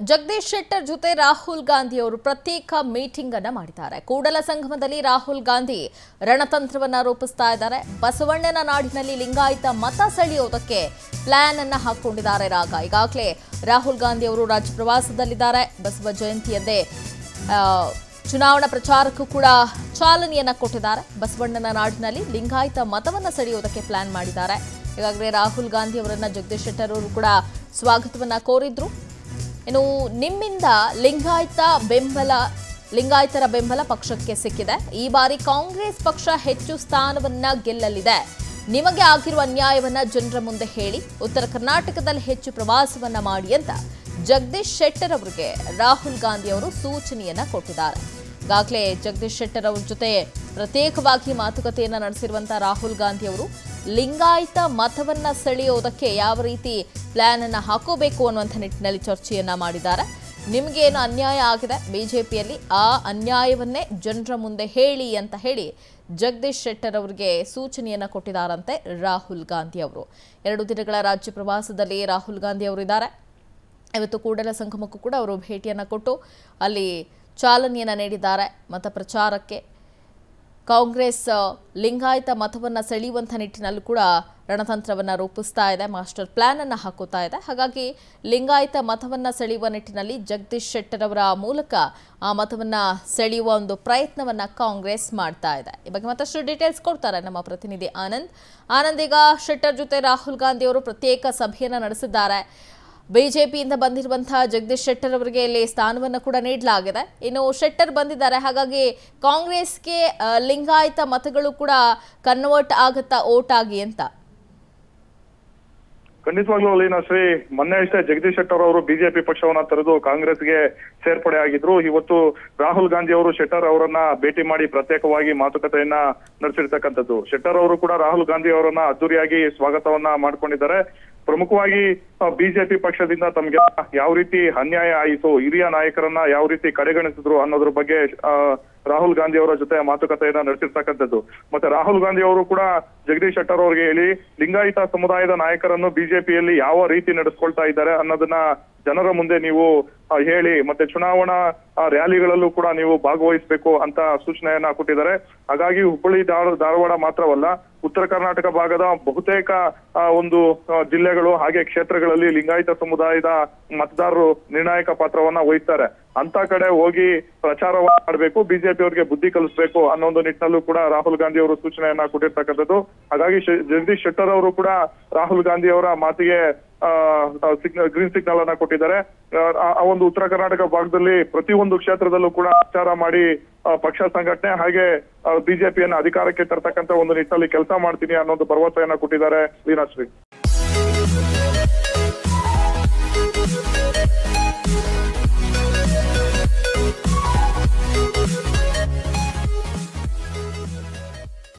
ಜಗದೀಶ್ ಶೆಟ್ಟರ್ ಜೊತೆ ರಾಹುಲ್ ಗಾಂಧಿ ಅವರು ಪ್ರತ್ಯೇಕ ಮೀಟಿಂಗ್ ಅನ್ನ ಮಾಡಿದ್ದಾರೆ ಕೂಡಲ ಸಂಗಮದಲ್ಲಿ ರಾಹುಲ್ ಗಾಂಧಿ ರಣತಂತ್ರವನ್ನ ರೂಪಿಸ್ತಾ ಇದ್ದಾರೆ ಬಸವಣ್ಣನ ನಾಡಿನಲ್ಲಿ ಲಿಂಗಾಯತ ಮತ ಸೆಳೆಯೋದಕ್ಕೆ ಪ್ಲಾನ್ ಅನ್ನ ಹಾಕೊಂಡಿದ್ದಾರೆ ರಾಗ ಈಗಾಗಲೇ ರಾಹುಲ್ ಗಾಂಧಿ ಅವರು ರಾಜ್ಯ ಪ್ರವಾಸದಲ್ಲಿದ್ದಾರೆ ಬಸವ ಜಯಂತಿಯದ್ದೇ ಆ, ಚುನಾವಣಾ ಪ್ರಚಾರಕ್ಕೂ ಕೂಡ ಚಾಲನೆಯನ್ನ ಕೊಟ್ಟಿದ್ದಾರೆ ಬಸವಣ್ಣನ ನಾಡಿನಲ್ಲಿ ಲಿಂಗಾಯತ ಮತವನ್ನ ಸೆಳೆಯೋದಕ್ಕೆ ಪ್ಲಾನ್ ಮಾಡಿದ್ದಾರೆ ಈಗಾಗಲೇ ರಾಹುಲ್ ಗಾಂಧಿ ಅವರನ್ನ ಜಗದೀಶ್ ಶೆಟ್ಟರ್ ಅವರು ಕೂಡ ಸ್ವಾಗತವನ್ನ ಕೋರಿದ್ರು ಇನ್ನು ನಿಮ್ಮಿಂದ ಲಿಂಗಾಯತ ಬೆಂಬಲ ಲಿಂಗಾಯತರ ಬೆಂಬಲ ಪಕ್ಷಕ್ಕೆ ಸಿಕ್ಕಿದೆ ಈ ಬಾರಿ ಕಾಂಗ್ರೆಸ್ ಪಕ್ಷ ಹೆಚ್ಚು ಸ್ಥಾನವನ್ನ ಗೆಲ್ಲಲಿದೆ ನಿಮಗೆ ಆಗಿರುವ ಅನ್ಯಾಯವನ್ನ ಜನರ ಮುಂದೆ ಹೇಳಿ ಉತ್ತರ ಕರ್ನಾಟಕದಲ್ಲಿ ಹೆಚ್ಚು ಪ್ರವಾಸವನ್ನ ಮಾಡಿ ಅಂತ ಜಗದೀಶ್ ಶೆಟ್ಟರ್ ಅವರಿಗೆ ರಾಹುಲ್ ಗಾಂಧಿ ಅವರು ಸೂಚನೆಯನ್ನ ಕೊಟ್ಟಿದ್ದಾರೆ ಈಗಾಗಲೇ ಜಗದೀಶ್ ಶೆಟ್ಟರ್ ಅವ್ರ ಜೊತೆ ಪ್ರತ್ಯೇಕವಾಗಿ ಮಾತುಕತೆಯನ್ನ ನಡೆಸಿರುವಂತಹ ರಾಹುಲ್ ಗಾಂಧಿ ಅವರು ಲಿಂಗಾಯತ ಮತವನ್ನ ಸೆಳೆಯೋದಕ್ಕೆ ಯಾವ ರೀತಿ ಪ್ಲಾನ್ ಅನ್ನ ಹಾಕೋಬೇಕು ಅನ್ನುವಂಥ ನಿಟ್ಟಿನಲ್ಲಿ ಚರ್ಚೆಯನ್ನ ಮಾಡಿದ್ದಾರೆ ನಿಮಗೇನು ಅನ್ಯಾಯ ಆಗಿದೆ ಬಿಜೆಪಿಯಲ್ಲಿ ಆ ಅನ್ಯಾಯವನ್ನೇ ಜನರ ಮುಂದೆ ಹೇಳಿ ಅಂತ ಹೇಳಿ ಜಗದೀಶ್ ಶೆಟ್ಟರ್ ಅವರಿಗೆ ಸೂಚನೆಯನ್ನ ಕೊಟ್ಟಿದ್ದಾರಂತೆ ರಾಹುಲ್ ಗಾಂಧಿ ಅವರು ಎರಡು ದಿನಗಳ ರಾಜ್ಯ ಪ್ರವಾಸದಲ್ಲಿ ರಾಹುಲ್ ಗಾಂಧಿ ಅವರು ಇದ್ದಾರೆ ಇವತ್ತು ಕೂಡಲ ಸಂಗಮಕ್ಕೂ ಕೂಡ ಅವರು ಭೇಟಿಯನ್ನು ಕೊಟ್ಟು ಅಲ್ಲಿ ಚಾಲನೆಯನ್ನು ನೀಡಿದ್ದಾರೆ ಮತ ಪ್ರಚಾರಕ್ಕೆ ಕಾಂಗ್ರೆಸ್ ಆ, ಲಿಂಗಾಯತ ಮತವನ್ನು ಸೆಳೆಯುವಂಥ ನಿಟ್ಟಿನಲ್ಲೂ ಕೂಡ ರಣತಂತ್ರವನ್ನು ರೂಪಿಸ್ತಾ ಇದೆ ಮಾಸ್ಟರ್ ಪ್ಲಾನ್ ಅನ್ನು ಹಾಕುತ್ತಾ ಇದೆ ಹಾಗಾಗಿ ಲಿಂಗಾಯತ ಮತವನ್ನು ಸೆಳೆಯುವ ನಿಟ್ಟಿನಲ್ಲಿ ಜಗದೀಶ್ ಶೆಟ್ಟರ್ ಅವರ ಮೂಲಕ ಆ ಮತವನ್ನು ಸೆಳೆಯುವ ಒಂದು ಪ್ರಯತ್ನವನ್ನ ಕಾಂಗ್ರೆಸ್ ಮಾಡ್ತಾ ಇದೆ ಈ ಬಗ್ಗೆ ಮತ್ತಷ್ಟು ಡೀಟೇಲ್ಸ್ ಕೊಡ್ತಾರೆ ನಮ್ಮ ಪ್ರತಿನಿಧಿ ಆನಂದ್ ಆನಂದ್ ಈಗ ಶೆಟ್ಟರ್ ಜೊತೆ ರಾಹುಲ್ ಗಾಂಧಿ ಅವರು ಪ್ರತ್ಯೇಕ ಸಭೆಯನ್ನು ನಡೆಸಿದ್ದಾರೆ ಬಿಜೆಪಿಯಿಂದ ಬಂದಿರುವಂತಹ ಜಗದೀಶ್ ಶೆಟ್ಟರ್ ಅವರಿಗೆ ಇಲ್ಲಿ ಸ್ಥಾನವನ್ನು ಕೂಡ ನೀಡಲಾಗಿದೆ ಇನ್ನು ಶೆಟ್ಟರ್ ಬಂದಿದ್ದಾರೆ ಹಾಗಾಗಿ ಕಾಂಗ್ರೆಸ್ಗೆ ಆ, ಲಿಂಗಾಯತ ಮತಗಳು ಕೂಡ ಕನ್ವರ್ಟ್ ಆಗುತ್ತಾ ಓಟ್ ಆಗಿ ಅಂತ ಖಂಡಿತವಾಗ್ಲೂ ಲೀನಾ ಶ್ರೀ ಮೊನ್ನೆ ಅಷ್ಟೇ ಜಗದೀಶ್ ಶೆಟ್ಟರ್ ಅವರು ಬಿಜೆಪಿ ಪಕ್ಷವನ್ನ ತೊರೆದು ಕಾಂಗ್ರೆಸ್ಗೆ ಸೇರ್ಪಡೆ ಆಗಿದ್ರು ಇವತ್ತು ರಾಹುಲ್ ಗಾಂಧಿ ಅವರು ಶೆಟ್ಟರ್ ಅವರನ್ನ ಭೇಟಿ ಮಾಡಿ ಪ್ರತ್ಯೇಕವಾಗಿ ಮಾತುಕತೆಯನ್ನ ನಡೆಸಿರ್ತಕ್ಕಂಥದ್ದು ಶೆಟ್ಟರ್ ಅವರು ಕೂಡ ರಾಹುಲ್ ಗಾಂಧಿ ಅವರನ್ನ ಅದ್ದೂರಿಯಾಗಿ ಸ್ವಾಗತವನ್ನ ಮಾಡ್ಕೊಂಡಿದ್ದಾರೆ ಪ್ರಮುಖವಾಗಿ ಬಿಜೆಪಿ ಪಕ್ಷದಿಂದ ತಮ್ಗೆ ಯಾವ ರೀತಿ ಅನ್ಯಾಯ ಆಯಿತು ಹಿರಿಯ ನಾಯಕರನ್ನ ಯಾವ ರೀತಿ ಕಡೆಗಣಿಸಿದ್ರು ಅನ್ನೋದ್ರ ಬಗ್ಗೆ ಆ, ರಾಹುಲ್ ಗಾಂಧಿ ಅವರ ಜೊತೆ ಮಾತುಕತೆಯನ್ನ ನಡೆಸಿರ್ತಕ್ಕಂಥದ್ದು ಮತ್ತೆ ರಾಹುಲ್ ಗಾಂಧಿ ಅವರು ಕೂಡ ಜಗದೀಶ್ ಶೆಟ್ಟರ್ ಅವರಿಗೆ ಹೇಳಿ ಲಿಂಗಾಯತ ಸಮುದಾಯದ ನಾಯಕರನ್ನು ಬಿಜೆಪಿಯಲ್ಲಿ ಯಾವ ರೀತಿ ನಡೆಸ್ಕೊಳ್ತಾ ಇದ್ದಾರೆ ಅನ್ನೋದನ್ನ ಜನರ ಮುಂದೆ ನೀವು ಆ, ಹೇಳಿ ಮತ್ತೆ ಚುನಾವಣಾ ಆ, ರ್ಯಾಲಿಗಳಲ್ಲೂ ಕೂಡ ನೀವು ಭಾಗವಹಿಸಬೇಕು ಅಂತ ಸೂಚನೆಯನ್ನ ಕೊಟ್ಟಿದ್ದಾರೆ ಹಾಗಾಗಿ ಹುಬ್ಬಳ್ಳಿ ಧಾರ- ಧಾರವಾಡ ಮಾತ್ರವಲ್ಲ ಉತ್ತರ ಕರ್ನಾಟಕ ಭಾಗದ ಬಹುತೇಕ ಆ, ಒಂದು ಆ, ಜಿಲ್ಲೆಗಳು ಹಾಗೆ ಕ್ಷೇತ್ರಗಳಲ್ಲಿ ಲಿಂಗಾಯತ ಸಮುದಾಯದ ಮತದಾರರು ನಿರ್ಣಾಯಕ ಪಾತ್ರವನ್ನ ವಹಿಸ್ತಾರೆ ಅಂತ ಕಡೆ ಹೋಗಿ ಪ್ರಚಾರವನ್ನ ಮಾಡಬೇಕು ಬಿಜೆಪಿ ಅವರಿಗೆ ಬುದ್ಧಿ ಕಲಿಸ್ಬೇಕು ಅನ್ನೋ ಒಂದು ನಿಟ್ಟಿನಲ್ಲೂ ಕೂಡ ರಾಹುಲ್ ಗಾಂಧಿ ಅವರು ಸೂಚನೆಯನ್ನ ಕೊಟ್ಟಿರ್ತಕ್ಕಂಥದ್ದು ಹಾಗಾಗಿ ಶೆ- ಜಗದೀಶ್ ಶೆಟ್ಟರ್ ಅವರು ಕೂಡ ರಾಹುಲ್ ಗಾಂಧಿ ಅವರ ಮಾತಿಗೆ ಸಿಗ್ನಲ್ ಗ್ರೀನ್ ಸಿಗ್ನಲ್ ಅನ್ನ ಕೊಟ್ಟಿದ್ದಾರೆ ಆ ಆ ಒಂದು ಉತ್ತರ ಕರ್ನಾಟಕ ಭಾಗದಲ್ಲಿ ಪ್ರತಿಯೊಂದು ಕ್ಷೇತ್ರದಲ್ಲೂ ಕೂಡ ಪ್ರಚಾರ ಮಾಡಿ ಆ, ಪಕ್ಷ ಸಂಘಟನೆ ಹಾಗೆ ಬಿಜೆಪಿಯನ್ನ ಅಧಿಕಾರಕ್ಕೆ ತರ್ತಕ್ಕಂತ ಒಂದು ನಿಟ್ಟಿನಲ್ಲಿ ಕೆಲಸ ಮಾಡ್ತೀನಿ ಅನ್ನೋ ಒಂದು ಭರವಸೆಯನ್ನ ಕೊಟ್ಟಿದ್ದಾರೆ ವೀರಾಶ್ರೀ